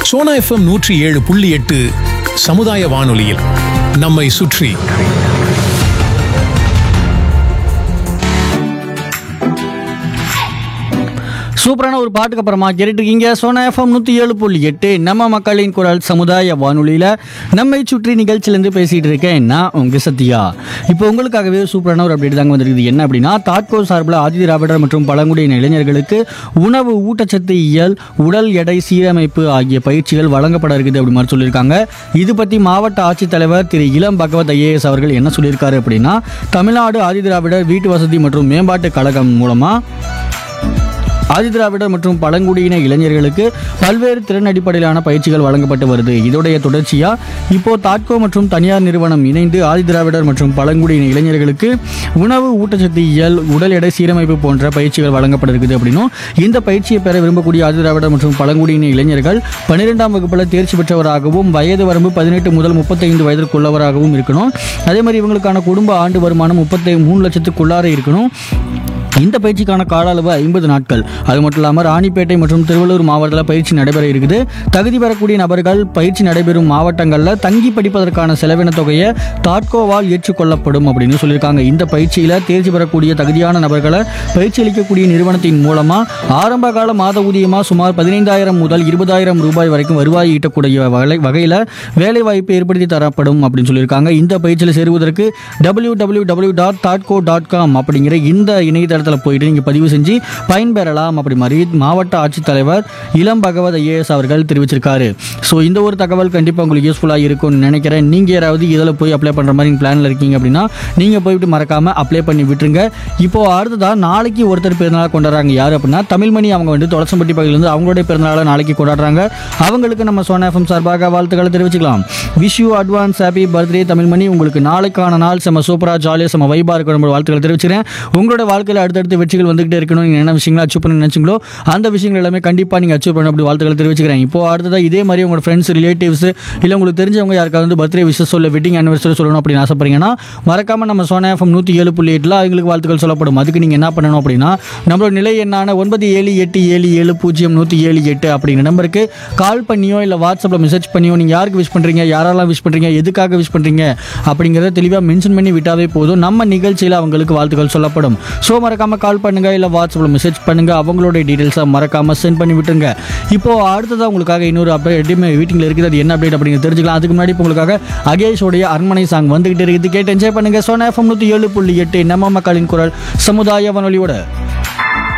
Sona FM நூற்றி ஏழு புள்ளி எட்டு சமுதாய வானொலியில் நம்மை சுற்றி சூப்பரான ஒரு பாட்டுக்கு அப்புறமா கேட்டுட்டு இருக்கீங்க சோனா எஃப்எம் நூற்றி ஏழு புள்ளி எட்டு நம்ம மக்களின் குரல் சமுதாய வானொலியில் நம்மை சுற்றி நிகழ்ச்சியிலேருந்து பேசிகிட்டு இருக்கேன் நான் உங்கள் சத்யா இப்போ உங்களுக்காகவே சூப்பரான ஒரு அப்டேட் தாங்க வந்திருக்குது என்ன அப்படின்னா தாட்கோ சார்பில் ஆதி திராவிடர் மற்றும் பழங்குடியின இளைஞர்களுக்கு உணவு ஊட்டச்சத்து இயல் உடல் எடை சீரமைப்பு ஆகிய பயிற்சிகள் வழங்கப்பட இருக்குது அப்படி மாதிரி சொல்லியிருக்காங்க இது பற்றி மாவட்ட ஆட்சித்தலைவர் திரு இளம் பகவத் ஐஏஎஸ் அவர்கள் என்ன சொல்லியிருக்காரு அப்படின்னா தமிழ்நாடு ஆதி திராவிடர் வீட்டு வசதி மற்றும் மேம்பாட்டு கழகம் மூலமாக ஆதிதிராவிடர் மற்றும் பழங்குடியின இளைஞர்களுக்கு பல்வேறு திறன் அடிப்படையிலான பயிற்சிகள் வழங்கப்பட்டு வருது இதோடைய தொடர்ச்சியா இப்போ தாட்கோ மற்றும் தனியார் நிறுவனம் இணைந்து ஆதிதிராவிடர் மற்றும் பழங்குடியின இளைஞர்களுக்கு உணவு ஊட்டச்சத்து இயல் உடல் எடை சீரமைப்பு போன்ற பயிற்சிகள் வழங்கப்பட இருக்குது அப்படின்னும் இந்த பயிற்சியை பெற விரும்பக்கூடிய ஆதிதிராவிடர் மற்றும் பழங்குடியின இளைஞர்கள் பன்னிரெண்டாம் வகுப்பில் தேர்ச்சி பெற்றவராகவும் வயது வரம்பு பதினெட்டு முதல் முப்பத்தைந்து வயதிற்குள்ளவராகவும் இருக்கணும் அதே மாதிரி இவங்களுக்கான குடும்ப ஆண்டு வருமானம் முப்பத்தி மூணு லட்சத்துக்குள்ளார இருக்கணும் இந்த பயிற்சிக்கான கால அளவு ஐம்பது நாட்கள் அது மட்டும் இல்லாமல் ராணிப்பேட்டை மற்றும் திருவள்ளூர் மாவட்டத்தில் பயிற்சி நடைபெற இருக்குது தகுதி பெறக்கூடிய நபர்கள் பயிற்சி நடைபெறும் மாவட்டங்களில் தங்கி படிப்பதற்கான செலவின தொகையை தாட்கோவால் ஏற்றுக்கொள்ளப்படும் அப்படின்னு சொல்லியிருக்காங்க இந்த பயிற்சியில் தேர்ச்சி பெறக்கூடிய தகுதியான நபர்களை பயிற்சி அளிக்கக்கூடிய நிறுவனத்தின் மூலமாக ஆரம்ப கால மாத ஊதியமாக சுமார் பதினைந்தாயிரம் முதல் இருபதாயிரம் ரூபாய் வரைக்கும் வருவாய் ஈட்டக்கூடிய வகை வகையில் வேலை வாய்ப்பு ஏற்படுத்தி தரப்படும் அப்படின்னு சொல்லியிருக்காங்க இந்த பயிற்சியில் சேருவதற்கு டபிள்யூ டபிள்யூ டபிள்யூ டாட் தாட்கோ டாட் காம் அப்படிங்கிற இந்த இணையதளத்தில் போயிட்டு நீங்கள் பதிவு செஞ்சு பயன்பெறலாம் அப்படி மாதிரி மாவட்ட ஆட்சித்தலைவர் இளம் பகவத் ஐஏஎஸ் அவர்கள் தெரிவிச்சிருக்காரு ஸோ இந்த ஒரு தகவல் கண்டிப்பாக உங்களுக்கு யூஸ்ஃபுல்லாக இருக்கும்னு நினைக்கிறேன் நீங்கள் யாராவது இதில் போய் அப்ளை பண்ணுற மாதிரி பிளானில் இருக்கீங்க அப்படின்னா நீங்கள் போயிட்டு மறக்காமல் அப்ளை பண்ணி விட்டுருங்க இப்போ அடுத்ததாக நாளைக்கு ஒருத்தர் பிறந்தநாள் கொண்டாடுறாங்க யார் அப்படின்னா தமிழ்மணி அவங்க வந்து தொலசம்பட்டி பகுதியிலேருந்து அவங்களுடைய பிறந்தநாளை நாளைக்கு கொண்டாடுறாங்க அவங்களுக்கு நம்ம சோனா எஃப்எம் சார்பாக வாழ்த்துக்களை தெரிவிச்சுக்கலாம் wish you advance happy birthday Tamilmani உங்களுக்கு நாளைக்கான நாள் செம்ம சூப்பராக ஜாலியாக செம்ம வைபாக இருக்கணும் வாழ்த்துக்களை தெரிவிச்சுக்கிறேன் உங்களோட வாழ்க்கையில் அடுத்தடுத்த வெற்றிகள் வந்துகிட்டே இருக்கணும் நீங்கள் என்ன விஷயங்களை அச்சீவ் பண்ண நினைச்சீங்களோ அந்த விஷயங்கள் எல்லாமே கண்டிப்பாக நீங்கள் அச்சீவ் பண்ண அப்படி வாழ்த்துக்களை தெரிவிச்சுக்கிறேன் இப்போ அடுத்ததாக இதே மாதிரி உங்களோட ஃப்ரெண்ட்ஸ் ரிலேட்டிவ்ஸ் இல்லை உங்களுக்கு தெரிஞ்சவங்க யாருக்காவது வந்து பர்த்டே விஷஸ் சொல்ல வெட்டிங் ஆனிவர்சரி சொல்லணும் அப்படின்னு ஆசைப்படுறீங்கன்னா மறக்காமல் நம்ம சோனா எஃப்எம் நூற்றி ஏழு புள்ளி எட்டில் அவங்களுக்கு வாழ்த்துக்கள் சொல்லப்படும் அதுக்கு நீங்கள் என்ன பண்ணணும் அப்படின்னா நம்மளோட நிலை எண்ணான ஒன்பது ஏழு எட்டு ஏழு ஏழு பூஜ்ஜியம் நூற்றி ஏழு எட்டு அப்படிங்கிற நம்பருக்கு கால் பண்ணியோ இல்லை வாட்ஸ்அப்பில் மெசேஜ் பண்ணியோ நீங்கள் யாருக்கு விஷ் பண்ணுறீங்க யாரெல்லாம் விஷ் பண்ணுறீங்க எதுக்காக விஷ் பண்ணுறீங்க அப்படிங்கிறத தெளிவாக மென்ஷன் பண்ணி விட்டாவே போதும் நம்ம நிகழ்ச்சியில் அவங்களுக்கு வாழ்த்துக்கள் சொல்லப்படும் ஸோ மறக்காமல் கால் பண்ணுங்கள் இல்லை வாட்ஸ்அப்பில் மெசேஜ் பண்ணுங்கள் அவங்களுடைய டீட்டெயில்ஸை மறக்காமல் சென்ட் பண்ணி விட்டுருங்க இப்போ அடுத்ததாக உங்களுக்காக இன்னொரு அப்டேட் வீட்டில் இருக்குது அது என்ன அப்டேட் அப்படிங்கிறது தெரிஞ்சுக்கலாம் அதுக்கு முன்னாடி இப்போ உங்களுக்காக அகேஷோடைய அரண்மனை சாங் வந்துகிட்டு இருக்குது கேட்டு என்ஜாய் பண்ணுங்கள் சோனா எஃப்எம் நூற்றி ஏழு புள்ளி எட்டு நம்ம மக்களின் குரல் சமுதாய வானொலியோட